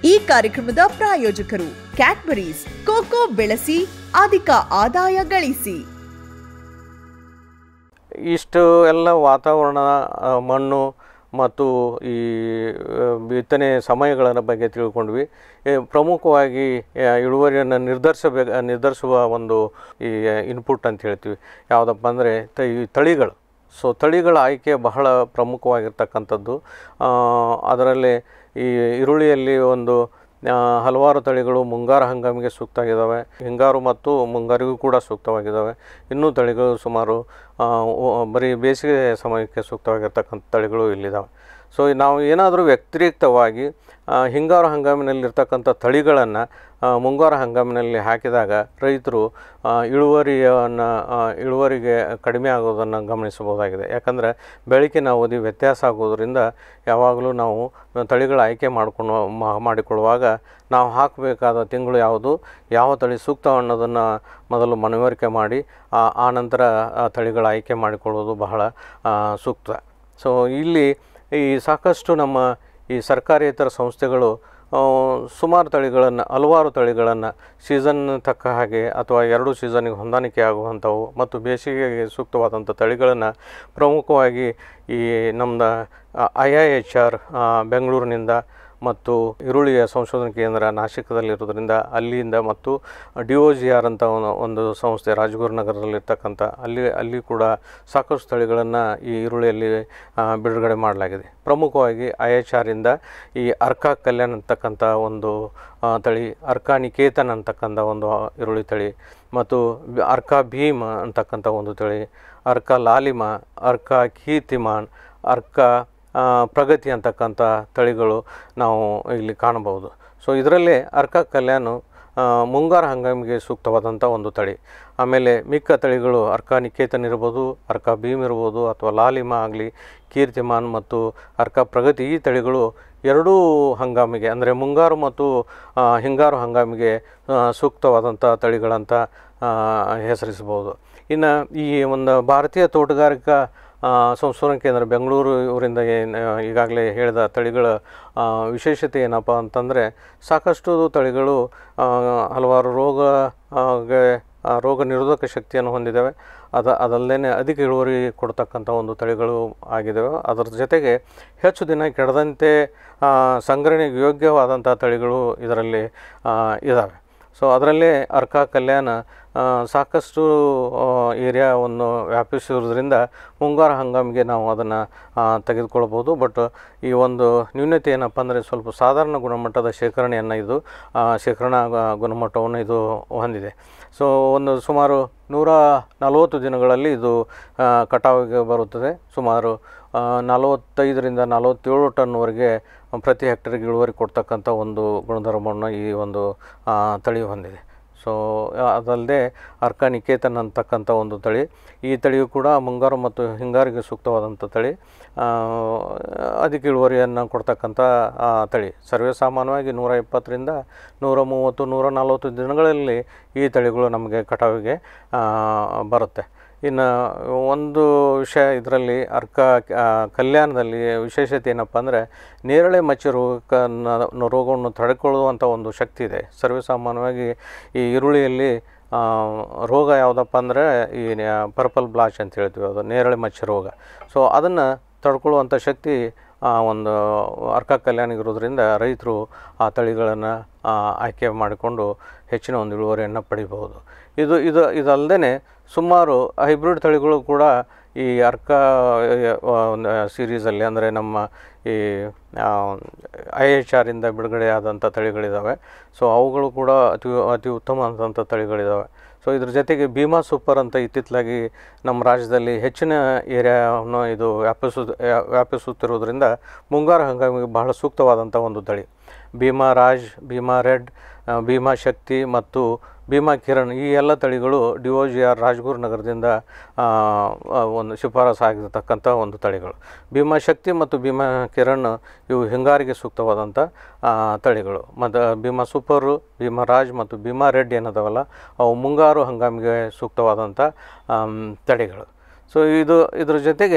ಈ ಕಾರ್ಯಕ್ರಮದ ಪ್ರಾಯೋಜಕರು ಕ್ಯಾಡ್ಬರೀಸ್ ಕೋಕೋ ಬೆಳೆಸಿ ಅಧಿಕ ಆದಾಯ ಗಳಿಸಿ ಇಷ್ಟು ಎಲ್ಲ ವಾತಾವರಣ ಆ, ಮಣ್ಣು ಮತ್ತು ಈ ಆ, ಬಿತ್ತನೆ ಸಮಯಗಳ ಬಗ್ಗೆ ತಿಳ್ಕೊಂಡ್ವಿ ಏ, ಪ್ರಮುಖವಾಗಿ ಆ, ಇಳುವರಿಯನ್ನು ನಿರ್ಧರಿಸಬೇಕು ನಿರ್ಧರಿಸುವ ಒಂದು ಈ ಇನ್ಪುಟ್ ಅಂತ ಹೇಳ್ತೀವಿ ಯಾವುದಪ್ಪ ಅಂದರೆ ತ ಈ ತಳಿಗಳು ಸೊ ತಳಿಗಳ ಆಯ್ಕೆ ಬಹಳ ಪ್ರಮುಖವಾಗಿರ್ತಕ್ಕಂಥದ್ದು ಆ, ಅದರಲ್ಲಿ ಈ ಈರುಳ್ಳಿಯಲ್ಲಿ ಒಂದು ಆ, ಹಲವಾರು ತಳಿಗಳು ಮುಂಗಾರು ಹಂಗಾಮಿಗೆ ಸೂಕ್ತ ಆಗಿದ್ದಾವೆ ಹಿಂಗಾರು ಮತ್ತು ಮುಂಗಾರಿಗೂ ಕೂಡ ಸೂಕ್ತವಾಗಿದ್ದಾವೆ ಇನ್ನೂ ತಳಿಗಳು ಸುಮಾರು ಆ, ಓ- ಬರೀ ಬೇಸಿಗೆ ಸಮಯಕ್ಕೆ ಸೂಕ್ತವಾಗಿರ್ತಕ್ಕಂಥ ತಳಿಗಳು ಇಲ್ಲಿದ್ದಾವೆ ಸೊ ನಾವು ಏನಾದರೂ ವ್ಯತಿರಿಕ್ತವಾಗಿ ಆ, ಹಿಂಗಾರು ಹಂಗಾಮಿನಲ್ಲಿರ್ತಕ್ಕಂಥ ತಳಿಗಳನ್ನು ಮುಂಗಾರು ಹಂಗಾಮಿನಲ್ಲಿ ಹಾಕಿದಾಗ ರೈತರು ಆ, ಇಳುವರಿಯನ್ನು ಆ, ಇಳುವರಿಗೆ ಕಡಿಮೆ ಆಗೋದನ್ನು ಗಮನಿಸಬಹುದಾಗಿದೆ ಯಾಕಂದರೆ ಬೆಳಕಿನ ಅವಧಿ ವ್ಯತ್ಯಾಸ ಆಗೋದ್ರಿಂದ ಯಾವಾಗಲೂ ನಾವು ತಳಿಗಳ ಆಯ್ಕೆ ಮಾಡಿಕೊಂಡು ಮಾಡಿಕೊಳ್ಳುವಾಗ ನಾವು ಹಾಕಬೇಕಾದ ತಿಂಗಳು ಯಾವುದು ಯಾವ ತಳಿ ಸೂಕ್ತ ಅನ್ನೋದನ್ನು ಮೊದಲು ಮನವರಿಕೆ ಮಾಡಿ ಆ ಆ ನಂತರ ಆ ತಳಿಗಳ ಆಯ್ಕೆ ಮಾಡಿಕೊಳ್ಳೋದು ಬಹಳ ಆ, ಸೂಕ್ತ ಸೊ ಇಲ್ಲಿ ಈ ಸಾಕಷ್ಟು ನಮ್ಮ ಈ ಸರ್ಕಾರೇತರ ಸಂಸ್ಥೆಗಳು ಆ, ಸುಮಾರು ತಳಿಗಳನ್ನು ಹಲವಾರು ತಳಿಗಳನ್ನು ಸೀಸನ್ ತಕ್ಕ ಹಾಗೆ ಅಥವಾ ಎರಡು ಸೀಸನ್ಗೆ ಹೊಂದಾಣಿಕೆ ಆಗುವಂಥವು ಮತ್ತು ಬೇಸಿಗೆಗೆ ಸೂಕ್ತವಾದಂಥ ತಳಿಗಳನ್ನು ಪ್ರಮುಖವಾಗಿ ಈ ನಮ್ಮದು ಐ ಐ ಎಚ್ ಆರ್ ಬೆಂಗಳೂರಿನಿಂದ ಮತ್ತು ಈರುಳ್ಳಿಯ ಸಂಶೋಧನಾ ಕೇಂದ್ರ ನಾಸಿಕದಲ್ಲಿರೋದ್ರಿಂದ ಅಲ್ಲಿಂದ ಮತ್ತು ಡಿ ಒ ಜಿ ಆರ್ ಅಂತ ಒಂದು- ಒಂದು ಸಂಸ್ಥೆ ರಾಜಗುರುನಗರದಲ್ಲಿರ್ತಕ್ಕಂಥ ಅಲ್ಲಿ ಅಲ್ಲಿ ಕೂಡ ಸಾಕಷ್ಟು ತಳಿಗಳನ್ನು ಈ ಈರುಳ್ಳಿಯಲ್ಲಿ ಆ, ಬಿಡುಗಡೆ ಮಾಡಲಾಗಿದೆ ಪ್ರಮುಖವಾಗಿ ಐ ಎಚ್ ಆರಿಂದ ಈ ಅರ್ಕಾ ಕಲ್ಯಾಣ್ ಅಂತಕ್ಕಂಥ ಒಂದು ಆ, ತಳಿ ಅರ್ಕಾ ನಿಕೇತನ್ ಅಂತಕ್ಕಂಥ ಒಂದು ಈರುಳ್ಳಿ ತಳಿ ಮತ್ತು ಬ- ಅರ್ಕಾ ಭೀಮ್ ಅಂತಕ್ಕಂಥ ಒಂದು ತಳಿ ಅರ್ಕಾ ಲಾಲಿಮ ಅರ್ಕಾ ಕೀರ್ತಿಮಾನ್ ಅರ್ಕಾ ಆ, ಪ್ರಗತಿ ಅಂತಕ್ಕಂಥ ತಳಿಗಳು ನಾವು ಇಲ್ಲಿ ಕಾಣಬಹುದು ಸೊ ಇದರಲ್ಲಿ ಅರ್ಕ ಕಲ್ಯಾಣು ಆ, ಮುಂಗಾರು ಹಂಗಾಮಿಗೆ ಸೂಕ್ತವಾದಂಥ ಒಂದು ತಳಿ ಆಮೇಲೆ ಮಿಕ್ಕ ತಳಿಗಳು ಅರ್ಕ ನಿಕೇತನ್ ಇರ್ಬೋದು ಅರ್ಕ ಭೀಮ್ ಇರ್ಬೋದು ಅಥವಾ ಲಾಲಿಮ ಆಗಲಿ ಕೀರ್ತಿಮಾನ್ ಮತ್ತು ಅರ್ಕ ಪ್ರಗತಿ ಈ ತಳಿಗಳು ಎರಡೂ ಹಂಗಾಮಿಗೆ ಅಂದರೆ ಮುಂಗಾರು ಮತ್ತು ಆ, ಹಿಂಗಾರು ಹಂಗಾಮಿಗೆ ಆ, ಸೂಕ್ತವಾದಂಥ ತಳಿಗಳಂತ ಆ, ಹೆಸರಿಸಬಹುದು ಇನ್ನು ಈ ಒಂದು ಭಾರತೀಯ ತೋಟಗಾರಿಕಾ ಆ, ಸಂಶೋಧನಾ ಕೇಂದ್ರ ಬೆಂಗಳೂರು ಇವರಿಂದ ಏನು ಈಗಾಗಲೇ ಹೇಳಿದ ತಳಿಗಳ ಆ, ವಿಶೇಷತೆ ಏನಪ್ಪ ಅಂತಂದರೆ ಸಾಕಷ್ಟು ತಳಿಗಳು ಆ, ಹಲವಾರು ರೋಗ ಆ, ಗೆ- ಆ, ರೋಗ ನಿರೋಧಕ ಶಕ್ತಿಯನ್ನು ಹೊಂದಿದ್ದಾವೆ ಅದ ಅದಲ್ಲದೆ ಅಧಿಕ ಇಳುವರಿ ಕೊಡ್ತಕ್ಕಂಥ ಒಂದು ತಳಿಗಳು ಆಗಿದ್ದಾವೆ ಅದರ ಜೊತೆಗೆ ಹೆಚ್ಚು ದಿನ ಕೆಡದಂತೆ ಆ, ಸಂಗ್ರಹಣೆಗೆ ಯೋಗ್ಯವಾದಂಥ ತಳಿಗಳು ಇದರಲ್ಲಿ ಆ, ಇದ್ದಾವೆ ಸೊ ಅದರಲ್ಲೇ ಅರ್ಕ ಕಲ್ಯಾಣ ಆ, ಸಾಕಷ್ಟು ಆ, ಏರಿಯಾವನ್ನು ವ್ಯಾಪಿಸಿರೋದ್ರಿಂದ ಮುಂಗಾರು ಹಂಗಾಮಿಗೆ ನಾವು ಅದನ್ನು ತೆಗೆದುಕೊಳ್ಬೋದು ಬಟ್ ಈ ಒಂದು ನ್ಯೂನತೆ ಏನಪ್ಪ ಅಂದರೆ ಸ್ವಲ್ಪ ಸಾಧಾರಣ ಗುಣಮಟ್ಟದ ಶೇಖರಣೆಯನ್ನು ಇದು ಆ, ಶೇಖರಣಾ ಗ- ಗುಣಮಟ್ಟವನ್ನು ಇದು ಹೊಂದಿದೆ ಸೊ ಒಂದು ಸುಮಾರು ನೂರ ನಲವತ್ತು ದಿನಗಳಲ್ಲಿ ಇದು ಆ, ಕಟಾವಿಗೆ ಬರುತ್ತದೆ ಸುಮಾರು ಆ, ನಲವತ್ತೈದರಿಂದ ನಲವತ್ತೇಳು ಟನ್ವರೆಗೆ ಪ್ರತಿ ಹೆಕ್ಟರ್ಗೆ ಇಳುವರಿ ಕೊಡ್ತಕ್ಕಂಥ ಒಂದು ಗುಣಧರ್ಮವನ್ನು ಈ ಒಂದು ಆ, ತಳಿ ಹೊಂದಿದೆ ಸೊ ಅದಲ್ಲದೆ ಅರ್ಕ ನಿಕೇತನ್ ಅಂತಕ್ಕಂಥ ಒಂದು ತಳಿ ಈ ತಳಿಯು ಕೂಡ ಮುಂಗಾರು ಮತ್ತು ಹಿಂಗಾರಿಗೆ ಸೂಕ್ತವಾದಂಥ ತಳಿ ಆ, ಅಧಿಕ ಇಳುವರಿಯನ್ನು ಕೊಡ್ತಕ್ಕಂಥ ಆ, ತಳಿ ಸರ್ವೇ ಸಾಮಾನ್ಯವಾಗಿ ನೂರ ಇಪ್ಪತ್ತರಿಂದ ನೂರ ಮೂವತ್ತು ನೂರ ನಲವತ್ತು ದಿನಗಳಲ್ಲಿ ಈ ತಳಿಗಳು ನಮಗೆ ಕಟಾವಿಗೆ ಆ, ಬರುತ್ತೆ ಇನ್ನು ಒಂದು ವಿಷಯ ಇದರಲ್ಲಿ ಅರ್ಕ ಆ, ಕಲ್ಯಾಣದಲ್ಲಿ ವಿಶೇಷತೆ ಏನಪ್ಪ ಅಂದರೆ ನೇರಳೆ ಮಚ್ಚೆ ರೋಗಕ್ಕನ್ನು ರೋಗವನ್ನು ತಡೆಕೊಳ್ಳುವಂಥ ಒಂದು ಶಕ್ತಿ ಇದೆ ಸರ್ವೇ ಸಾಮಾನ್ಯವಾಗಿ ಈ ಈರುಳ್ಳಿಯಲ್ಲಿ ಆ, ರೋಗ ಯಾವುದಪ್ಪ ಅಂದರೆ ಈ ಪರ್ಪಲ್ ಬ್ಲಾಚ್ ಅಂತ ಹೇಳ್ತೀವಿ ಅದು ನೇರಳೆ ಮಚ್ಚೆ ರೋಗ ಸೊ ಅದನ್ನು ತಡ್ಕೊಳ್ಳುವಂಥ ಶಕ್ತಿ ಆ, ಒಂದು ಅರ್ಕ ಕಲ್ಯಾಣಿಗಿರೋದ್ರಿಂದ ರೈತರು ಆ ತಳಿಗಳನ್ನು ಆಯ್ಕೆ ಮಾಡಿಕೊಂಡು ಹೆಚ್ಚಿನ ಒಂದು ಇಳುವರಿಯನ್ನು ಪಡಿಬಹುದು ಇದು ಇದು ಇದಲ್ಲದೆ ಸುಮಾರು ಹೈಬ್ರಿಡ್ ತಳಿಗಳು ಕೂಡ ಈ ಅರ್ಕ ಒಂದು ಸೀರೀಸಲ್ಲಿ ಅಂದರೆ ನಮ್ಮ ಈ ಐ ಎಚ್ ಆರಿಂದ ಬಿಡುಗಡೆಯಾದಂಥ ತಳಿಗಳಿದ್ದಾವೆ ಸೊ ಅವುಗಳು ಕೂಡ ಅತಿ ಅತಿ ಉತ್ತಮವಾದಂಥ ತಳಿಗಳಿದ್ದಾವೆ ಸೊ ಇದ್ರ ಜೊತೆಗೆ ಭೀಮಾ ಸೂಪರ್ ಅಂತ ಇತ್ತಿತ್ತಲಾಗಿ ನಮ್ಮ ರಾಜ್ಯದಲ್ಲಿ ಹೆಚ್ಚಿನ ಏರಿಯಾವನ್ನು ಇದು ವ್ಯಾಪಿಸು ವ್ಯಾ- ವ್ಯಾಪಿಸುತ್ತಿರುವುದರಿಂದ ಮುಂಗಾರು ಹಂಗಾಮಿಗೆ ಬಹಳ ಸೂಕ್ತವಾದಂಥ ಒಂದು ತಳಿ ಭೀಮಾ ರಾಜ್ ಭೀಮಾ ರೆಡ್ ಆ, ಭೀಮಾ ಶಕ್ತಿ ಮತ್ತು ಭೀಮಾ ಕಿರಣ್ ಈ ಎಲ್ಲ ತಳಿಗಳು D O G R Rajguru ನಗರದಿಂದ ಆ, ಆ, ಒಂದು ಶಿಫಾರಸು ಆಗಿರತಕ್ಕಂಥ ಒಂದು ತಳಿಗಳು ಭೀಮಾ ಶಕ್ತಿ ಮತ್ತು ಭೀಮಾ ಕಿರಣ್ ಇವು ಹಿಂಗಾರಿಗೆ ಸೂಕ್ತವಾದಂಥ ಆ, ತಳಿಗಳು ಮತ್ತು ಭೀಮಾ ಸೂಪರು ಭೀಮಾ ರಾಜ್ ಮತ್ತು ಭೀಮಾ ರೆಡ್ ಏನದಾವಲ್ಲ ಅವು ಮುಂಗಾರು ಹಂಗಾಮಿಗೆ ಸೂಕ್ತವಾದಂಥ ಆಮ್, ತಳಿಗಳು ಸೊ ಇದು ಇದ್ರ ಜೊತೆಗೆ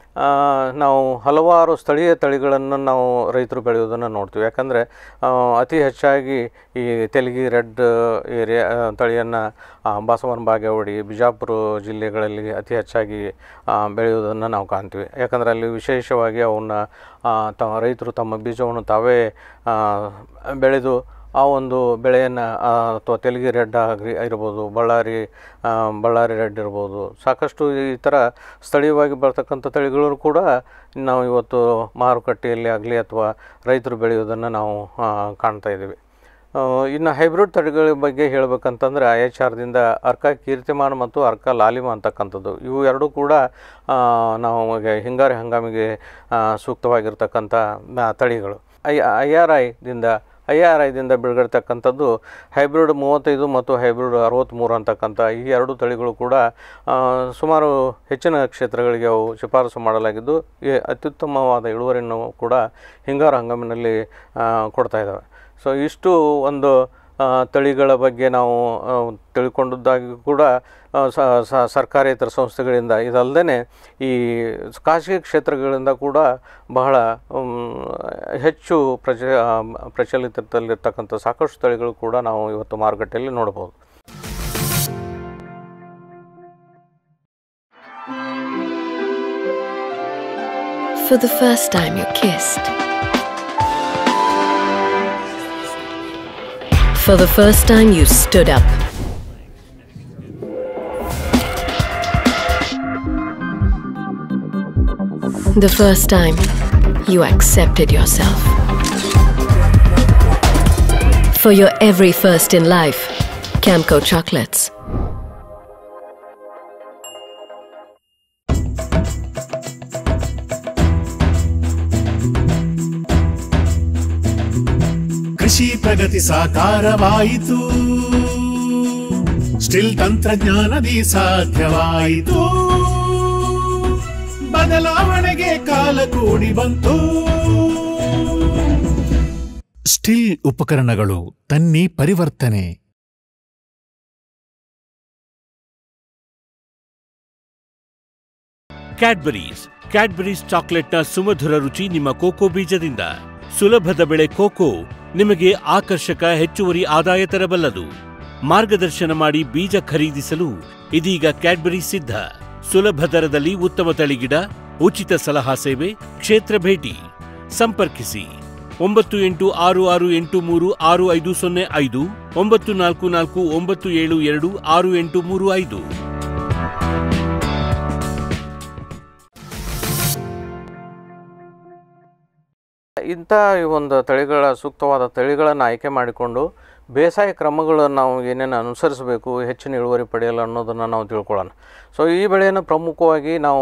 ಆ, ನಾವು ಹಲವಾರು ಸ್ಥಳೀಯ ತಳಿಗಳನ್ನು ನಾವು ರೈತರು ಬೆಳೆಯೋದನ್ನು ನೋಡ್ತೀವಿ ಯಾಕಂದರೆ ಅತಿ ಹೆಚ್ಚಾಗಿ ಈ ತೆಲಗಿ ರೆಡ್ ಏರಿಯಾ ತಳಿಯನ್ನು ಬಸವನ ಬಾಗೇವಾಡಿ ಬಿಜಾಪುರ ಜಿಲ್ಲೆಗಳಲ್ಲಿ ಅತಿ ಹೆಚ್ಚಾಗಿ ಆ, ಬೆಳೆಯೋದನ್ನು ನಾವು ಕಾಣ್ತೀವಿ ಯಾಕಂದರೆ ಅಲ್ಲಿ ವಿಶೇಷವಾಗಿ ಅವನ್ನ ಆ, ತ ರೈತರು ತಮ್ಮ ಬೀಜವನ್ನು ತಾವೇ ಆ, ಬೆಳೆದು ಆ ಒಂದು ಬೆಳೆಯನ್ನು ಅಥವಾ ತೆಲಗಿ ರೆಡ್ ಆಗಲಿ ಇರ್ಬೋದು ಬಳ್ಳಾರಿ ಆ, ಬಳ್ಳಾರಿ ರೆಡ್ ಇರ್ಬೋದು ಸಾಕಷ್ಟು ಈ ಥರ ಸ್ಥಳೀಯವಾಗಿ ಬರ್ತಕ್ಕಂಥ ತಳಿಗಳು ಕೂಡ ನಾವು ಇವತ್ತು ಮಾರುಕಟ್ಟೆಯಲ್ಲಿ ಆಗಲಿ ಅಥವಾ ರೈತರು ಬೆಳೆಯೋದನ್ನು ನಾವು ಆ, ಕಾಣ್ತಾ ಇದ್ದೀವಿ ಆ, ಇನ್ನು ಹೈಬ್ರಿಡ್ ತಳಿಗಳ ಬಗ್ಗೆ ಹೇಳಬೇಕಂತಂದರೆ ಐ ಎಚ್ ಆರ್ದಿಂದ ಅರ್ಕ ಕೀರ್ತಿಮಾನ್ ಮತ್ತು ಅರ್ಕ ಲಾಲಿಮ ಅಂತಕ್ಕಂಥದ್ದು ಇವು ಎರಡೂ ಕೂಡ ಆ, ನಮಗೆ ಹಿಂಗಾರಿ ಹಂಗಾಮಿಗೆ ಆ, ಸೂಕ್ತವಾಗಿರ್ತಕ್ಕಂಥ ಆ, ತಳಿಗಳು ಐ ಐ ಆರ್ ಐದಿಂದ ಐ ಆರ್ ಐದಿಂದ ಬಿಡುಗಡ್ತಕ್ಕಂಥದ್ದು ಹೈಬ್ರಿಡ್ ಮೂವತ್ತೈದು ಮತ್ತು ಹೈಬ್ರಿಡ್ ಅರವತ್ತ್ಮೂರು ಅಂತಕ್ಕಂಥ ಈ ಎರಡು ತಳಿಗಳು ಕೂಡ ಆ, ಸುಮಾರು ಹೆಚ್ಚಿನ ಕ್ಷೇತ್ರಗಳಿಗೆ ಅವು ಶಿಫಾರಸು ಮಾಡಲಾಗಿದ್ದು ಈ ಅತ್ಯುತ್ತಮವಾದ ಇಳುವರಿಯನ್ನು ಕೂಡ ಹಿಂಗಾರು ಹಂಗಾಮಿನಲ್ಲಿ ಆ, ಕೊಡ್ತಾ ಇದ್ದಾವೆ ಸೊ ಇಷ್ಟು ಒಂದು ಆ, ತಳಿಗಳ ಬಗ್ಗೆ ನಾವು ಆ, ತಿಳ್ಕೊಂಡದ್ದಾಗಿ ಕೂಡ ಆ, ಸ ಸ- ಸರ್ಕಾರೇತರ ಸಂಸ್ಥೆಗಳಿಂದ ಇದಲ್ಲದೆ ಈ ಖಾಸಗಿ ಕ್ಷೇತ್ರಗಳಿಂದ ಕೂಡ ಬಹಳ ಮ್, ಹೆಚ್ಚು ಪ್ರಚ ಆ, ಪ್ರಚಲಿತದಲ್ಲಿರ್ತಕ್ಕಂಥ ಸಾಕಷ್ಟು ತಳಿಗಳು ಕೂಡ ನಾವು ಇವತ್ತು ಮಾರುಕಟ್ಟೆಯಲ್ಲಿ ನೋಡ್ಬೋದು For the first time you kissed. For the first time you stood up. The first time you accepted yourself. For your every first in life, Camco Chocolates. ಕೃಷಿ ಪ್ರಗತಿ ಸಾಕಾರವಾಯಿತು ಸ್ಟಿಲ್ ತಂತ್ರಜ್ಞಾನದಿ ಸಾಧ್ಯವಾಯಿತು ಬದಲಾವಣೆಗೆ ಕಾಲ ಕೂಡಿ ಬಂತು ಸ್ಟಿಲ್ ಉಪಕರಣಗಳು ತನ್ನಿ ಪರಿವರ್ತನೆ ಕ್ಯಾಡ್ಬರೀಸ್ ಕ್ಯಾಡ್ಬರೀಸ್ ಚಾಕ್ಲೆಟ್ನ ಸುಮಧುರ ರುಚಿ ನಿಮ್ಮ ಕೋಕೋ ಬೀಜದಿಂದ ಸುಲಭದ ಬೆಳೆ ಕೋಕೋ ನಿಮಗೆ ಆಕರ್ಷಕ ಹೆಚ್ಚುವರಿ ಆದಾಯ ತರಬಲ್ಲದು ಮಾರ್ಗದರ್ಶನ ಮಾಡಿ ಬೀಜ ಖರೀದಿಸಲು ಇದೀಗ ಕ್ಯಾಡ್ಬರಿ ಸಿದ್ಧ ಸುಲಭ ದರದಲ್ಲಿ ಉತ್ತಮ ತಳಿಗಿಡ ಉಚಿತ ಸಲಹಾ ಸೇವೆ ಕ್ಷೇತ್ರ ಭೇಟಿ ಸಂಪರ್ಕಿಸಿ ಒಂಬತ್ತು ಎಂಟು ಆರು ಆರು ಎಂಟು ಮೂರು ಆರು ಐದು ಸೊನ್ನೆ ಐದು ಒಂಬತ್ತು ನಾಲ್ಕು ನಾಲ್ಕು ಒಂಬತ್ತು ಏಳು ಎರಡು ಆರು ಎಂಟು ಮೂರು ಐದು ಇಂಥ ಈ ಒಂದು ತಳಿಗಳ ಸೂಕ್ತವಾದ ತಳಿಗಳನ್ನು ಆಯ್ಕೆ ಮಾಡಿಕೊಂಡು ಬೇಸಾಯ ಕ್ರಮಗಳನ್ನು ನಾವು ಏನೇನು ಅನುಸರಿಸಬೇಕು ಹೆಚ್ಚಿನ ಇಳುವರಿ ಪಡೆಯಲು ಅನ್ನೋದನ್ನು ನಾವು ತಿಳ್ಕೊಳ್ಳೋಣ ಸೊ ಈ ಬೆಳೆಯನ್ನು ಪ್ರಮುಖವಾಗಿ ನಾವು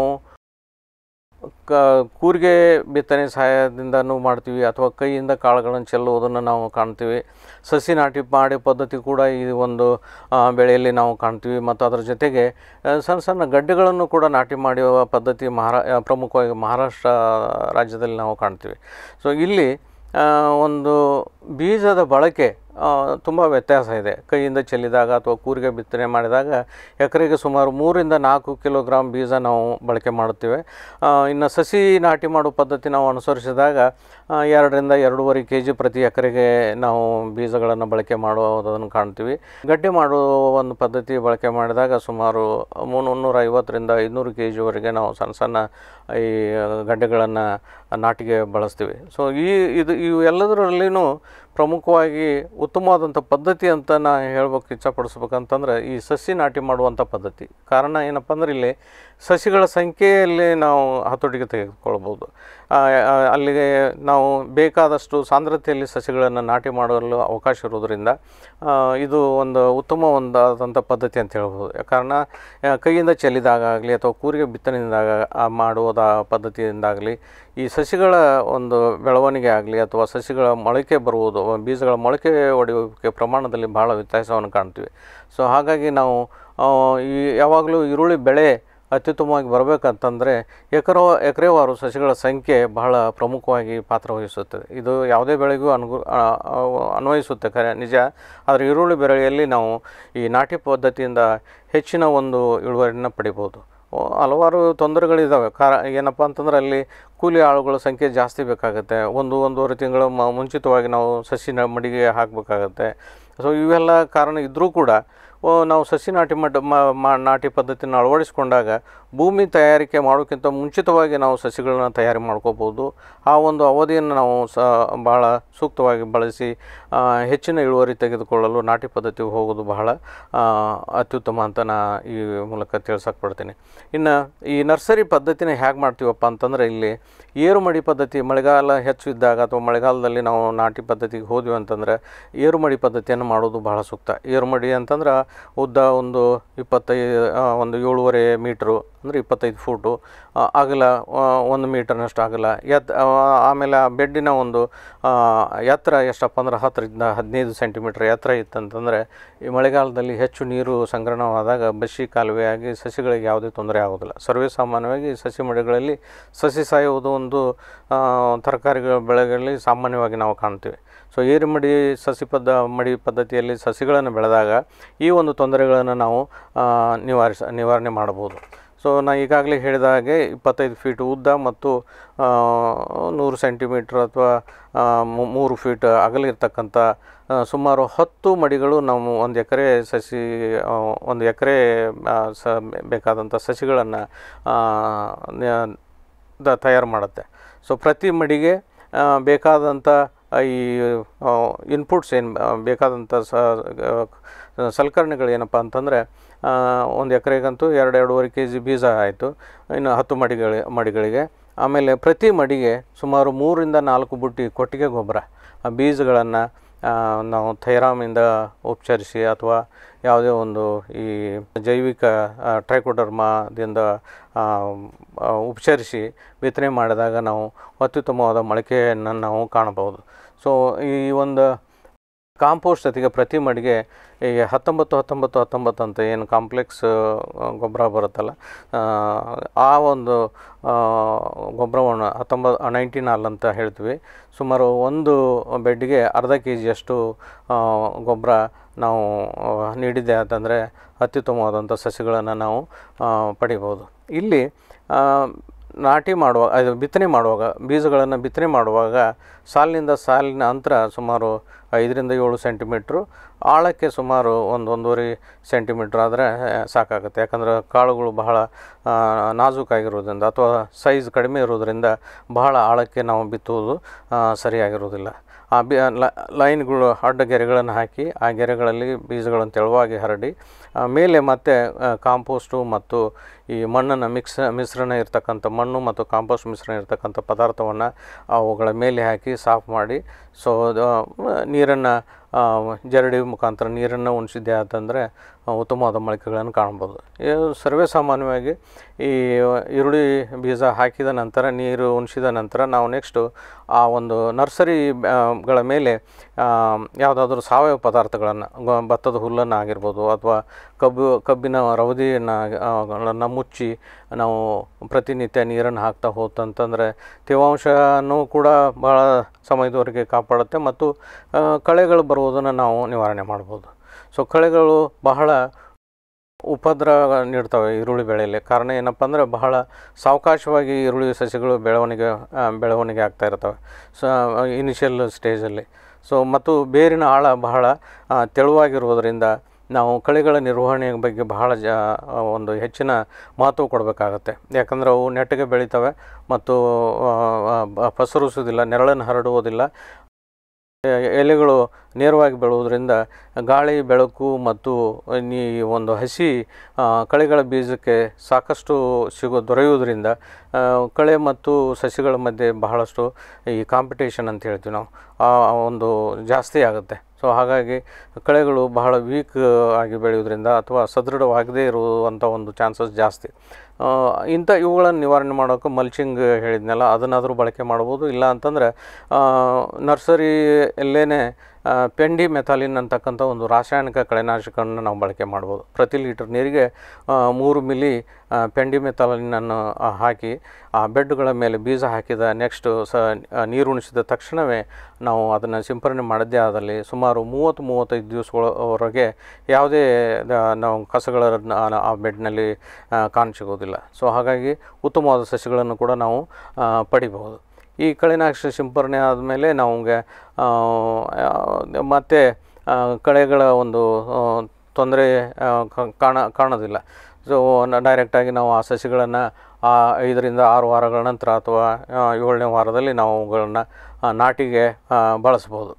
ಕ ಕೂರಿಗೆ ಬಿತ್ತನೆ ಸಹಾಯದಿಂದನೂ ಮಾಡ್ತೀವಿ ಅಥವಾ ಕೈಯಿಂದ ಕಾಳುಗಳನ್ನು ಚೆಲ್ಲುವುದನ್ನು ನಾವು ಕಾಣ್ತೀವಿ ಸಸಿ ನಾಟಿ ಮಾಡಿ ಪದ್ಧತಿ ಕೂಡ ಈ ಒಂದು ಆ, ಬೆಳೆಯಲ್ಲಿ ನಾವು ಕಾಣ್ತೀವಿ ಮತ್ತು ಅದರ ಜೊತೆಗೆ ಆ, ಸಣ್ಣ ಸಣ್ಣ ಗಡ್ಡೆಗಳನ್ನು ಕೂಡ ನಾಟಿ ಮಾಡುವ ಪದ್ಧತಿ ಮಹಾರಾ ಆ, ಪ್ರಮುಖವಾಗಿ ಮಹಾರಾಷ್ಟ್ರ ರಾಜ್ಯದಲ್ಲಿ ನಾವು ಕಾಣ್ತೀವಿ ಸೊ ಇಲ್ಲಿ ಆ, ಒಂದು ಬೀಜದ ಬಳಕೆ ತುಂಬ ವ್ಯತ್ಯಾಸ ಇದೆ ಕೈಯಿಂದ ಚೆಲ್ಲಿದಾಗ ಅಥವಾ ಕೂರಿಗೆ ಬಿತ್ತನೆ ಮಾಡಿದಾಗ ಎಕರೆಗೆ ಸುಮಾರು ಮೂರಿಂದ ನಾಲ್ಕು ಕಿಲೋಗ್ರಾಮ್ ಬೀಜ ನಾವು ಬಳಕೆ ಮಾಡುತ್ತೇವೆ ಇನ್ನು ಸಸಿ ನಾಟಿ ಮಾಡೋ ಪದ್ಧತಿ ನಾವು ಅನುಸರಿಸಿದಾಗ ಆ, ಎರಡರಿಂದ ಎರಡೂವರೆ ಕೆ ಜಿ ಪ್ರತಿ ಎಕರೆಗೆ ನಾವು ಬೀಜಗಳನ್ನು ಬಳಕೆ ಮಾಡುವುದನ್ನು ಕಾಣ್ತೀವಿ ಗಡ್ಡೆ ಮಾಡುವ ಒಂದು ಪದ್ಧತಿ ಬಳಕೆ ಮಾಡಿದಾಗ ಸುಮಾರು ಮುನ್ನೂರ ಐವತ್ತರಿಂದ ಐದುನೂರು ಕೆ ಜಿವರೆಗೆ ನಾವು ಸಣ್ಣ ಸಣ್ಣ ಈ ಗಡ್ಡೆಗಳನ್ನು ನಾಟಿಗೆ ಬಳಸ್ತೀವಿ ಸೊ ಈ ಇದು ಇವು ಎಲ್ಲದರಲ್ಲಿನೂ ಪ್ರಮುಖವಾಗಿ ಉತ್ತಮವಾದಂಥ ಪದ್ಧತಿ ಅಂತ ನಾ ಹೇಳ್ಬೇಕು ಇಚ್ಛಪಡಿಸ್ಬೇಕಂತಂದ್ರೆ ಈ ಸಸಿ ನಾಟಿ ಮಾಡುವಂಥ ಪದ್ಧತಿ ಕಾರಣ ಏನಪ್ಪ ಅಂದ್ರೆ ಇಲ್ಲಿ ಸಸಿಗಳ ಸಂಖ್ಯೆಯಲ್ಲಿ ನಾವು ಹತೋಟಿಗೆ ತೆಗೆದುಕೊಳ್ಬೋದು ಆ, ಆ, ಅಲ್ಲಿಗೆ ನಾವು ಬೇಕಾದಷ್ಟು ಸಾಂದ್ರತೆಯಲ್ಲಿ ಸಸಿಗಳನ್ನು ನಾಟಿ ಮಾಡಲು ಅವಕಾಶ ಇರೋದರಿಂದ ಆ, ಇದು ಒಂದು ಉತ್ತಮ ಒಂದಾದಂಥ ಪದ್ಧತಿ ಅಂತ ಹೇಳ್ಬೋದು ಕಾರಣ ಆ, ಕೈಯಿಂದ ಚೆಲ್ಲಿದಾಗ ಆಗಲಿ ಅಥವಾ ಕೂರಿಗೆ ಬಿತ್ತನೆಯಿಂದಾಗ ಆ ಮಾಡುವುದ ಪದ್ಧತಿಯಿಂದಾಗಲಿ ಈ ಸಸಿಗಳ ಒಂದು ಬೆಳವಣಿಗೆ ಆಗಲಿ ಅಥವಾ ಸಸಿಗಳ ಮೊಳಕೆ ಬರುವುದು ಬೀಜಗಳ ಮೊಳಕೆ ಒಡೆಯುವಿಕೆ ಪ್ರಮಾಣದಲ್ಲಿ ಭಾಳ ವ್ಯತ್ಯಾಸವನ್ನು ಕಾಣ್ತೀವಿ ಸೊ ಹಾಗಾಗಿ ನಾವು ಆ, ಈ ಯಾವಾಗಲೂ ಈರುಳ್ಳಿ ಬೆಳೆ ಅತ್ಯುತ್ತಮವಾಗಿ ಬರಬೇಕಂತಂದರೆ ಎಕರೋ ಎಕರೆವಾರು ಸಸಿಗಳ ಸಂಖ್ಯೆ ಬಹಳ ಪ್ರಮುಖವಾಗಿ ಪಾತ್ರ ವಹಿಸುತ್ತದೆ ಇದು ಯಾವುದೇ ಬೆಳೆಗೂ ಅನುಗು ಆ, ಆ, ಅನ್ವಯಿಸುತ್ತೆ ಖರೆ ನಿಜ ಆದರೆ ಈರುಳ್ಳಿ ಬೆಳೆಯಲ್ಲಿ ನಾವು ಈ ನಾಟಿ ಪದ್ಧತಿಯಿಂದ ಹೆಚ್ಚಿನ ಒಂದು ಇಳುವರಿಯನ್ನು ಪಡಿಬೋದು ಹಲವಾರು ತೊಂದರೆಗಳಿದ್ದಾವೆ ಕಾರ ಏನಪ್ಪ ಅಂತಂದ್ರೆ ಅಲ್ಲಿ ಕೂಲಿ ಆಳುಗಳ ಸಂಖ್ಯೆ ಜಾಸ್ತಿ ಬೇಕಾಗುತ್ತೆ ಒಂದು ಒಂದೂವರೆ ತಿಂಗಳು ಮ ಮುಂಚಿತವಾಗಿ ನಾವು ಸಸಿ ನ ಮಡಿಗೆ ಹಾಕಬೇಕಾಗತ್ತೆ ಸೊ ಇವೆಲ್ಲ ಕಾರಣ ಇದ್ದರೂ ಕೂಡ ಓ, ನಾವು ಸಸಿ ನಾಟಿ ಮಟ್ಟ ಮ- ಮಾ- ನಾಟಿ ಪದ್ಧತಿನ ಅಳವಡಿಸ್ಕೊಂಡಾಗ ಭೂಮಿ ತಯಾರಿಕೆ ಮಾಡೋಕ್ಕಿಂತ ಮುಂಚಿತವಾಗಿ ನಾವು ಸಸಿಗಳನ್ನ ತಯಾರಿ ಮಾಡ್ಕೋಬೋದು ಆ ಒಂದು ಅವಧಿಯನ್ನು ನಾವು ಸ ಭಾಳ ಸೂಕ್ತವಾಗಿ ಬಳಸಿ ಆ, ಹೆಚ್ಚಿನ ಇಳುವರಿ ತೆಗೆದುಕೊಳ್ಳಲು ನಾಟಿ ಪದ್ಧತಿಗೆ ಹೋಗೋದು ಬಹಳ ಆ, ಅತ್ಯುತ್ತಮ ಅಂತ ನಾ ಈ ಮೂಲಕ ತಿಳ್ಸಕ್ಕೆ ಪಡ್ತೀನಿ ಇನ್ನು ಈ ನರ್ಸರಿ ಪದ್ಧತಿನ ಹೇಗೆ ಮಾಡ್ತೀವಪ್ಪ ಅಂತಂದರೆ ಇಲ್ಲಿ ಏರು ಮಡಿ ಪದ್ಧತಿ ಮಳೆಗಾಲ ಹೆಚ್ಚು ಇದ್ದಾಗ ಅಥವಾ ಮಳೆಗಾಲದಲ್ಲಿ ನಾವು ನಾಟಿ ಪದ್ಧತಿಗೆ ಹೋದ್ವಿ ಅಂತಂದರೆ ಏರು ಮಡಿ ಪದ್ಧತಿಯನ್ನು ಮಾಡೋದು ಬಹಳ ಸೂಕ್ತ ಏರು ಮಡಿ ಅಂತಂದ್ರೆ ಉದ್ದ ಒಂದು ಇಪ್ಪತ್ತೈದು ಆ, ಒಂದು ಏಳುವರೆ ಮೀಟ್ರು ಅಂದರೆ ಇಪ್ಪತ್ತೈದು ಫೂಟು ಆ, ಅಗಲ ಆ, ಒಂದು ಮೀಟರ್ನಷ್ಟು ಅಗಲ ಎತ್ ಆ, ಆಮೇಲೆ ಆ ಬೆಡ್ಡಿನ ಒಂದು ಆ, ಎತ್ತರ ಎಷ್ಟಪ್ಪ ಅಂದ್ರೆ ಹತ್ತರಿಂದ ಹದಿನೈದು ಸೆಂಟಿಮೀಟ್ರ್ ಎತ್ತರ ಇತ್ತಂತಂದರೆ ಈ ಮಳೆಗಾಲದಲ್ಲಿ ಹೆಚ್ಚು ನೀರು ಸಂಗ್ರಹಣವಾದಾಗ ಬಸಿ ಕಾಲುವೆಯಾಗಿ ಸಸಿಗಳಿಗೆ ಯಾವುದೇ ತೊಂದರೆ ಆಗೋದಿಲ್ಲ ಸರ್ವೇ ಸಾಮಾನ್ಯವಾಗಿ ಸಸಿ ಮಡಿಗಳಲ್ಲಿ ಸಸಿ ಸಾಯುವುದು ಒಂದು ಆ, ತರಕಾರಿಗಳ ಬೆಳೆಗಳಲ್ಲಿ ಸಾಮಾನ್ಯವಾಗಿ ನಾವು ಕಾಣ್ತೀವಿ ಸೊ ಏರು ಮಡಿ ಸಸಿ ಪದ್ಧ ಮಡಿ ಪದ್ಧತಿಯಲ್ಲಿ ಸಸಿಗಳನ್ನು ಬೆಳೆದಾಗ ಈ ಒಂದು ತೊಂದರೆಗಳನ್ನು ನಾವು ಆ, ನಿವಾರಿಸ ನಿವಾರಣೆ ಮಾಡ್ಬೋದು ಸೊ ನಾ ಈಗಾಗಲೇ ಹೇಳಿದ ಹಾಗೆ ಇಪ್ಪತ್ತೈದು ಫೀಟ್ ಉದ್ದ ಮತ್ತು ಆ, ನೂರು ಸೆಂಟಿಮೀಟ್ರ್ ಅಥವಾ ಆ, ಮೂ- ಮೂರು ಫೀಟ್ ಅಗಲ ಇರ್ತಕ್ಕಂಥ ಆ, ಸುಮಾರು ಹತ್ತು ಮಡಿಗಳು ನಾವು ಒಂದು ಎಕರೆ ಸಸಿ ಆ, ಒಂದು ಎಕರೆ ಸ ಬೇಕಾದಂಥ ಸಸಿಗಳನ್ನು ದ ತಯಾರು ಮಾಡುತ್ತೆ ಸೊ ಪ್ರತಿ ಮಡಿಗೆ ಆ, ಬೇಕಾದಂಥ ಈ ಇನ್ಪುಟ್ಸ್ ಏನು ಬೇಕಾದಂಥ ಸ ಆ, ಸಲಕರಣೆಗಳು ಏನಪ್ಪ ಅಂತಂದರೆ ಒಂದು ಎಕರೆಗಂತೂ ಎರಡು ಎರಡೂವರೆ ಕೆ ಜಿ ಬೀಜ ಆಯಿತು ಇನ್ನು ಹತ್ತು ಮಡಿಗಳು ಮಡಿಗಳಿಗೆ ಆಮೇಲೆ ಪ್ರತಿ ಮಡಿಗೆ ಸುಮಾರು ಮೂರಿಂದ ನಾಲ್ಕು ಬುಟ್ಟಿ ಕೊಟ್ಟಿಗೆ ಗೊಬ್ಬರ ಆ ಬೀಜಗಳನ್ನು ನಾವು ಥೈರಾಮಿಂದ ಉಪಚರಿಸಿ ಅಥವಾ ಯಾವುದೇ ಒಂದು ಈ ಜೈವಿಕ ಆ, ಟ್ರೈಕೋಡರ್ಮಾದಿಂದ ಆ, ಆ, ಉಪಚರಿಸಿ ಬಿತ್ತನೆ ಮಾಡಿದಾಗ ನಾವು ಅತ್ಯುತ್ತಮವಾದ ಮೊಳಕೆಯನ್ನು ನಾವು ಕಾಣಬಹುದು ಸೊ ಈ ಒಂದು ಕಾಂಪೋಸ್ಟ್ ಜೊತೆಗೆ ಪ್ರತಿ ಮಡಿಗೆ ಈ ಹತ್ತೊಂಬತ್ತು ಹತ್ತೊಂಬತ್ತು ಹತ್ತೊಂಬತ್ತು ಅಂತ ಏನು ಕಾಂಪ್ಲೆಕ್ಸ್ ಗೊಬ್ಬರ ಬರುತ್ತಲ್ಲ ಆ, ಆ ಒಂದು ಆ, ಗೊಬ್ಬರವನ್ನು ಹತ್ತೊಂಬತ್ತು ನೈಂಟೀನ್ ಆಲ್ ಅಂತ ಹೇಳ್ತೀವಿ ಸುಮಾರು ಒಂದು ಬೆಡ್ಗೆ ಅರ್ಧ ಕೆ ಜಿಯಷ್ಟು ಗೊಬ್ಬರ ನಾವು ಆ, ನೀಡಿದ್ದೆ ಅಂತಂದರೆ ಅತ್ಯುತ್ತಮವಾದಂಥ ಸಸಿಗಳನ್ನು ನಾವು ಆ, ಪಡಿಬೋದು ಇಲ್ಲಿ ಆ, ನಾಟಿ ಮಾಡುವಾಗ ಅದು ಬಿತ್ತನೆ ಮಾಡುವಾಗ ಬೀಜಗಳನ್ನು ಬಿತ್ತನೆ ಮಾಡುವಾಗ ಸಾಲಿನಿಂದ ಸಾಲಿನ ಅಂತರ ಸುಮಾರು ಐದರಿಂದ ಏಳು ಸೆಂಟಿಮೀಟ್ರು ಆಳಕ್ಕೆ ಸುಮಾರು ಒಂದು ಒಂದೂವರೆ ಸೆಂಟಿಮೀಟ್ರ್ ಆದರೆ ಸಾಕಾಗುತ್ತೆ ಯಾಕಂದರೆ ಕಾಳುಗಳು ಬಹಳ ಆ, ನಾಜೂಕಾಗಿರೋದ್ರಿಂದ ಅಥವಾ ಸೈಜ್ ಕಡಿಮೆ ಇರೋದ್ರಿಂದ ಬಹಳ ಆಳಕ್ಕೆ ನಾವು ಬಿತ್ತುವುದು ಆ, ಸರಿಯಾಗಿರೋದಿಲ್ಲ ಆ ಬಿ ಲ- ಲೈನ್ಗಳು ಅಡ್ಡ ಗೆರೆಗಳನ್ನು ಹಾಕಿ ಆ ಗೆರೆಗಳಲ್ಲಿ ಬೀಜಗಳನ್ನು ತೆಳುವಾಗಿ ಹರಡಿ ಆ, ಮೇಲೆ ಮತ್ತೆ ಆ, ಕಾಂಪೋಸ್ಟು ಮತ್ತು ಈ ಮಣ್ಣನ್ನು ಮಿಕ್ಸ್ ಮಿಶ್ರಣ ಇರ್ತಕ್ಕಂಥ ಮಣ್ಣು ಮತ್ತು ಕಾಂಪೋಸ್ಟ್ ಮಿಶ್ರಣ ಇರ್ತಕ್ಕಂಥ ಪದಾರ್ಥವನ್ನು ಅವುಗಳ ಮೇಲೆ ಹಾಕಿ ಸಾಫ್ ಮಾಡಿ ಸೊ ನೀರನ್ನು ಜರಡಿ ಮುಖಾಂತರ ನೀರನ್ನು ಉಣಿಸಿದ್ದೆ ಅಂತಂದರೆ ಉತ್ತಮವಾದ ಮೊಳಕೆಗಳನ್ನು ಕಾಣ್ಬೋದು ಇದು ಸರ್ವೇ ಸಾಮಾನ್ಯವಾಗಿ ಈ ಈರುಳ್ಳಿ ಬೀಜ ಹಾಕಿದ ನಂತರ ನೀರು ಉಣಿಸಿದ ನಂತರ ನಾವು ನೆಕ್ಸ್ಟು ಆ ಒಂದು ನರ್ಸರಿ ಆ, ಗಳ ಮೇಲೆ ಯಾವುದಾದ್ರೂ ಸಾವಯವ ಪದಾರ್ಥಗಳನ್ನು ಗ- ಭತ್ತದ ಹುಲ್ಲನ್ನು ಆಗಿರ್ಬೋದು ಅಥವಾ ಕಬ್ಬು ಕಬ್ಬಿನ ರವದಿಯನ್ನು ಗಳನ್ನು ಮುಚ್ಚಿ ನಾವು ಪ್ರತಿನಿತ್ಯ ನೀರನ್ನು ಹಾಕ್ತಾ ಹೋತಂತಂದರೆ ತೇವಾಂಶನೂ ಕೂಡ ಭಾಳ ಸಮಯದವರೆಗೆ ಕಾಪಾಡುತ್ತೆ ಮತ್ತು ಆ, ಕಳೆಗಳು ಬರುವುದನ್ನು ನಾವು ನಿವಾರಣೆ ಮಾಡ್ಬೋದು ಸೊ ಕಳೆಗಳು ಬಹಳ ಉಪದ್ರ ನೀಡ್ತವೆ ಈರುಳ್ಳಿ ಬೆಳೆಯಲ್ಲಿ ಕಾರಣ ಏನಪ್ಪ ಅಂದರೆ ಬಹಳ ಸಾವಕಾಶವಾಗಿ ಈರುಳ್ಳಿ ಸಸಿಗಳು ಬೆಳವಣಿಗೆ ಆ, ಬೆಳವಣಿಗೆ ಆಗ್ತಾ ಇರ್ತವೆ ಸೊ ಇನಿಷಿಯಲ್ ಸ್ಟೇಜಲ್ಲಿ ಸೊ ಮತ್ತು ಬೇರಿನ ಆಳ ಬಹಳ ಆ, ತೆಳುವಾಗಿರುವುದರಿಂದ ನಾವು ಕಳೆಗಳ ನಿರ್ವಹಣೆಯ ಬಗ್ಗೆ ಬಹಳ ಜ ಆ, ಒಂದು ಹೆಚ್ಚಿನ ಮಹತ್ವ ಕೊಡಬೇಕಾಗತ್ತೆ ಯಾಕಂದರೆ ಅವು ನೆಟ್ಟಗೆ ಬೆಳಿತವೆ ಮತ್ತು ಆ, ಆ, ಬ- ಪಸರಿಸೋದಿಲ್ಲ ನೆರಳನ್ನು ಹರಡುವುದಿಲ್ಲ ಎ- ಎಲೆಗಳು ನೇರವಾಗಿ ಬೆಳೆಯುವುದರಿಂದ ಗಾಳಿ ಬೆಳಕು ಮತ್ತು ಈ ಒಂದು ಹಸಿ ಆ, ಕಳೆಗಳ ಬೀಜಕ್ಕೆ ಸಾಕಷ್ಟು ಸಿಗೋ ದೊರೆಯುವುದರಿಂದ ಆ, ಕಳೆ ಮತ್ತು ಸಸಿಗಳ ಮಧ್ಯೆ ಬಹಳಷ್ಟು ಈ ಕಾಂಪಿಟೇಷನ್ ಅಂತ ಹೇಳ್ತೀವಿ ನಾವು ಆ ಒಂದು ಜಾಸ್ತಿ ಆಗುತ್ತೆ ಸೊ ಹಾಗಾಗಿ ಕಳೆಗಳು ಬಹಳ ವೀಕ್ ಆಗಿ ಬೆಳೆಯೋದ್ರಿಂದ ಅಥವಾ ಸದೃಢವಾಗದೇ ಇರುವಂಥ ಒಂದು ಚಾನ್ಸಸ್ ಜಾಸ್ತಿ ಆ, ಇಂಥ ಇವುಗಳನ್ನು ನಿವಾರಣೆ ಮಾಡೋಕೆ ಮಲ್ಚಿಂಗ್ ಹೇಳಿದ್ನಲ್ಲ ಅದನ್ನಾದರೂ ಬಳಕೆ ಮಾಡ್ಬೋದು ಇಲ್ಲ ಅಂತಂದರೆ ನರ್ಸರಿಯಲ್ಲೇ ಪೆಂಡಿ ಮೆಥಾಲಿನ್ ಅಂತಕ್ಕಂಥ ಒಂದು ರಾಸಾಯನಿಕ ಕಳೆನಾಶಕವನ್ನು ನಾವು ಬಳಕೆ ಮಾಡ್ಬೋದು ಪ್ರತಿ ಲೀಟರ್ ನೀರಿಗೆ ಆ, ಮೂರು ಮಿಲಿ ಆ, ಪೆಂಡಿ ಮೆಥಾಲಿನನ್ನು ಆ, ಹಾಕಿ ಆ ಬೆಡ್ಗಳ ಮೇಲೆ ಬೀಜ ಹಾಕಿದ ನೆಕ್ಸ್ಟು ಸ ಆ, ನೀರು ಉಣಿಸಿದ ತಕ್ಷಣವೇ ನಾವು ಅದನ್ನು ಸಿಂಪರಣೆ ಮಾಡಿದ್ದೇ ಆದಲ್ಲಿ ಸುಮಾರು ಮೂವತ್ತು ಮೂವತ್ತೈದು ದಿವಸಗಳವರೆಗೆ ಯಾವುದೇ ದ- ನಾವು ಕಸಗಳನ್ನು ಆ- ಆ ಬೆಡ್ನಲ್ಲಿ ಕಾಣಸಿಗೋದಿಲ್ಲ ಆಗೋದಿಲ್ಲ ಸೊ ಹಾಗಾಗಿ ಉತ್ತಮವಾದ ಸಸಿಗಳನ್ನು ಕೂಡ ನಾವು ಆ, ಪಡಿಬಹುದು ಈ ಕಳೆನಾಶಕ ಸಿಂಪರಣೆ ಆದಮೇಲೆ ನಮಗೆ ಮತ್ತು ಕಳೆಗಳ ಒಂದು ತೊಂದರೆ ಕಾಣ ಕಾಣೋದಿಲ್ಲ ಸೊ ಡೈರೆಕ್ಟಾಗಿ ನಾವು ಆ ಸಸಿಗಳನ್ನು ಆ ಐದರಿಂದ ಆರು ವಾರಗಳ ನಂತರ ಅಥವಾ ಆ, ಏಳನೇ ವಾರದಲ್ಲಿ ನಾವು ಅವುಗಳನ್ನು ಆ, ನಾಟಿಗೆ ಆ, ಬಳಸ್ಬೋದು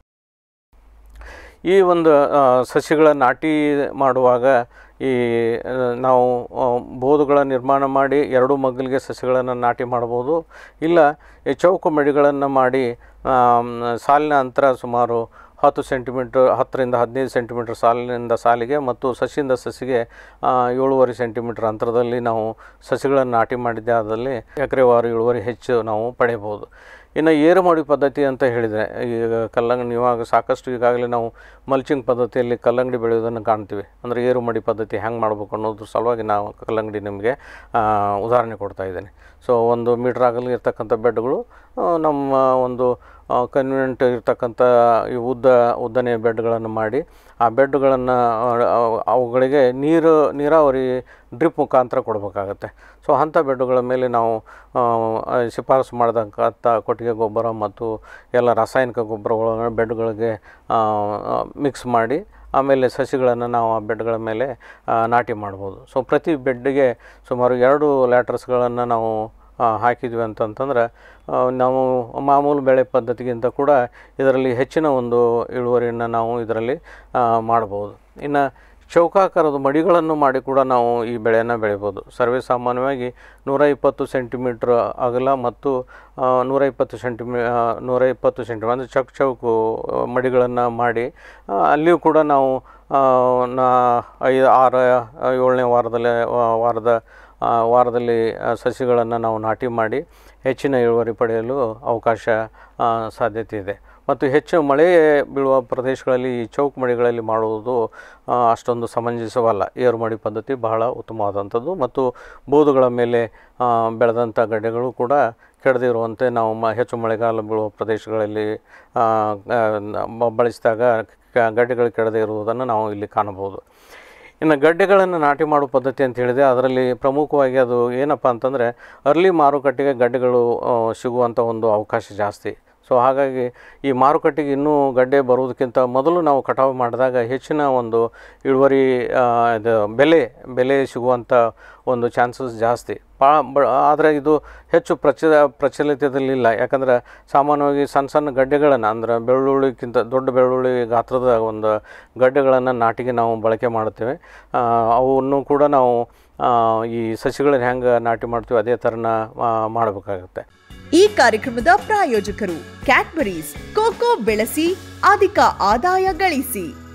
ಈ ಒಂದು ಆ, ಸಸಿಗಳ ನಾಟಿ ಮಾಡುವಾಗ ಈ ಆ, ನಾವು ಆ, ಬೋದುಗಳ ನಿರ್ಮಾಣ ಮಾಡಿ ಎರಡು ಮಗ್ಗಲಿಗೆ ಸಸಿಗಳನ್ನು ನಾಟಿ ಮಾಡ್ಬೋದು ಇಲ್ಲ ಈ ಚೌಕು ಮಡಿಗಳನ್ನು ಮಾಡಿ ಆಮ್, ಸಾಲಿನ ಅಂತರ ಸುಮಾರು ಹತ್ತು ಸೆಂಟಿಮೀಟ್ರ್ ಹತ್ತರಿಂದ ಹದಿನೈದು ಸೆಂಟಿಮೀಟ್ರ್ ಸಾಲಿನಿಂದ ಸಾಲಿಗೆ ಮತ್ತು ಸಸಿಯಿಂದ ಸಸಿಗೆ ಆ, ಏಳುವರೆ ಸೆಂಟಿಮೀಟ್ರ್ ಅಂತರದಲ್ಲಿ ನಾವು ಸಸಿಗಳನ್ನು ನಾಟಿ ಮಾಡಿದ್ದೆ ಆದಲ್ಲಿ ಎಕರೆವಾರು ಇಳುವರಿ ಹೆಚ್ಚು ನಾವು ಪಡೆಯಬಹುದು ಇನ್ನು ಏರು ಮಾಡಿ ಪದ್ಧತಿ ಅಂತ ಹೇಳಿದರೆ ಈಗ ಕಲ್ಲಂಗಡಿ ಇವಾಗ ಸಾಕಷ್ಟು ಈಗಾಗಲೇ ನಾವು ಮಲ್ಚಿಂಗ್ ಪದ್ಧತಿಯಲ್ಲಿ ಕಲ್ಲಂಗಡಿ ಬೆಳೆಯೋದನ್ನು ಕಾಣ್ತೀವಿ ಅಂದರೆ ಏರು ಮಡಿ ಪದ್ಧತಿ ಹೆಂಗೆ ಮಾಡಬೇಕು ಅನ್ನೋದ್ರ ಸಲುವಾಗಿ ನಾವು ಕಲ್ಲಂಗಡಿ ನಿಮಗೆ ಆ, ಉದಾಹರಣೆ ಕೊಡ್ತಾ ಇದ್ದೇನೆ ಸೊ ಒಂದು ಮೀಟ್ರ್ ಆಗಲಿ ಇರ್ತಕ್ಕಂಥ ಬೆಡ್ಗಳು ಆ, ನಮ್ಮ ಒಂದು ಕನ್ವೀನಿಯಂಟ್ ಇರ್ತಕ್ಕಂಥ ಈ ಉದ್ದ ಉದ್ದನೆಯ ಬೆಡ್ಗಳನ್ನು ಮಾಡಿ ಆ ಬೆಡ್ಗಳನ್ನು ಅವುಗಳಿಗೆ ನೀರು ನೀರಾವರಿ ಡ್ರಿಪ್ ಮುಖಾಂತರ ಕೊಡಬೇಕಾಗತ್ತೆ ಸೊ ಅಂಥ ಬೆಡ್ಡುಗಳ ಮೇಲೆ ನಾವು ಆ, ಆ, ಶಿಫಾರಸು ಮಾಡಿದಂಥ ಕೊಟ್ಟಿಗೆ ಗೊಬ್ಬರ ಮತ್ತು ಎಲ್ಲ ರಾಸಾಯನಿಕ ಗೊಬ್ಬರಗಳನ್ನು ಬೆಡ್ಗಳಿಗೆ ಮಿಕ್ಸ್ ಮಾಡಿ ಆಮೇಲೆ ಸಸಿಗಳನ್ನು ನಾವು ಆ ಬೆಡ್ಗಳ ಮೇಲೆ ಆ, ನಾಟಿ ಮಾಡ್ಬೋದು ಸೊ ಪ್ರತಿ ಬೆಡ್ಡಿಗೆ ಸುಮಾರು ಎರಡು ಲ್ಯಾಟ್ರಸ್ಗಳನ್ನು ನಾವು ಆ, ಹಾಕಿದ್ವಿ ಅಂತಂತಂದ್ರೆ ಆ, ನಾವು ಮಾಮೂಲು ಬೆಳೆ ಪದ್ಧತಿಗಿಂತ ಕೂಡ ಇದರಲ್ಲಿ ಹೆಚ್ಚಿನ ಒಂದು ಇಳುವರಿಯನ್ನು ನಾವು ಇದರಲ್ಲಿ ಆ, ಮಾಡ್ಬೋದು ಇನ್ನು ಚೌಕಾಕಾರದ ಮಡಿಗಳನ್ನು ಮಾಡಿ ಕೂಡ ನಾವು ಈ ಬೆಳೆಯನ್ನು ಬೆಳಿಬೋದು ಸರ್ವೇ ಸಾಮಾನ್ಯವಾಗಿ ನೂರ ಇಪ್ಪತ್ತು ಸೆಂಟಿಮೀಟ್ರ್ ಅಗಲ ಮತ್ತು ಆ, ನೂರ ಇಪ್ಪತ್ತು ಸೆಂಟಿಮೀ ಆ, ನೂರ ಇಪ್ಪತ್ತು ಸೆಂಟಿಮೀ ಅಂದರೆ ಚೌಕ್ ಚೌಕು ಮಡಿಗಳನ್ನು ಮಾಡಿ ಆ, ಅಲ್ಲಿಯೂ ಕೂಡ ನಾವು ಆ, ನಾ ಐದು ಆರು ಏಳನೇ ವಾರದಲ್ಲಿ ವಾ- ವಾರದ ಆ, ವಾರದಲ್ಲಿ ಸಸಿಗಳನ್ನು ನಾವು ನಾಟಿ ಮಾಡಿ ಹೆಚ್ಚಿನ ಇಳುವರಿ ಪಡೆಯಲು ಅವಕಾಶ ಆ, ಸಾಧ್ಯತೆ ಇದೆ ಮತ್ತು ಹೆಚ್ಚು ಮಳೆ ಬೀಳುವ ಪ್ರದೇಶಗಳಲ್ಲಿ ಈ ಚೌಕ್ ಮಡಿಗಳಲ್ಲಿ ಮಾಡುವುದು ಆ, ಅಷ್ಟೊಂದು ಸಮಂಜಸವಲ್ಲ ಏರು ಮಡಿ ಪದ್ಧತಿ ಬಹಳ ಉತ್ತಮವಾದಂಥದ್ದು ಮತ್ತು ಬೋದುಗಳ ಮೇಲೆ ಆ, ಬೆಳೆದಂಥ ಗಡ್ಡೆಗಳು ಕೂಡ ಕೆಡದಿರುವಂತೆ ನಾವು ಮ ಹೆಚ್ಚು ಮಳೆಗಾಲ ಬೀಳುವ ಪ್ರದೇಶಗಳಲ್ಲಿ ಆ, ಆ, ನ- ಬಳಸಿದಾಗ ಕ- ಗಡ್ಡೆಗಳು ಕೆಡದೇ ಇರುವುದನ್ನು ನಾವು ಇಲ್ಲಿ ಕಾಣಬಹುದು ಇನ್ನು ಗಡ್ಡೆಗಳನ್ನು ನಾಟಿ ಮಾಡೋ ಪದ್ಧತಿ ಅಂತ ಹೇಳಿದೆ ಅದರಲ್ಲಿ ಪ್ರಮುಖವಾಗಿ ಅದು ಏನಪ್ಪ ಅಂತಂದರೆ ಅರ್ಲಿ ಮಾರುಕಟ್ಟೆಗೆ ಗಡ್ಡೆಗಳು ಆ, ಸಿಗುವಂಥ ಒಂದು ಅವಕಾಶ ಜಾಸ್ತಿ ಸೊ ಹಾಗಾಗಿ ಈ ಮಾರುಕಟ್ಟೆಗೆ ಇನ್ನೂ ಗಡ್ಡೆ ಬರುವುದಕ್ಕಿಂತ ಮೊದಲು ನಾವು ಕಟಾವು ಮಾಡಿದಾಗ ಹೆಚ್ಚಿನ ಒಂದು ಇಳುವರಿ ಆ, ಇದು ಬೆಲೆ ಬೆಲೆ ಸಿಗುವಂಥ ಒಂದು ಚಾನ್ಸಸ್ ಜಾಸ್ತಿ ಪಾ ಬ ಆದರೆ ಇದು ಹೆಚ್ಚು ಪ್ರಚ ಪ್ರಚಲಿತದಲ್ಲಿಲ್ಲ ಯಾಕಂದರೆ ಸಾಮಾನ್ಯವಾಗಿ ಸಣ್ಣ ಸಣ್ಣ ಗಡ್ಡೆಗಳನ್ನು ಅಂದ್ರೆ ಬೆಳ್ಳುಳ್ಳಿಗಿಂತ ದೊಡ್ಡ ಬೆಳ್ಳುಳ್ಳಿ ಗಾತ್ರದ ಒಂದು ಗಡ್ಡೆಗಳನ್ನು ನಾಟಿಗೆ ನಾವು ಬಳಕೆ ಮಾಡುತ್ತೇವೆ ಆ, ಅವನ್ನು ಕೂಡ ನಾವು ಆ, ಈ ಸಸಿಗಳನ್ನ ಹೆಂಗೆ ನಾಟಿ ಮಾಡ್ತೀವಿ ಅದೇ ಥರನ ಮಾಡಬೇಕಾಗುತ್ತೆ ಈ ಕಾರ್ಯಕ್ರಮದ ಪ್ರಾಯೋಜಕರು ಕ್ಯಾಡ್ಬರೀಸ್ ಕೋಕೋ ಬೆಳೆಸಿ ಅಧಿಕ ಆದಾಯ ಗಳಿಸಿ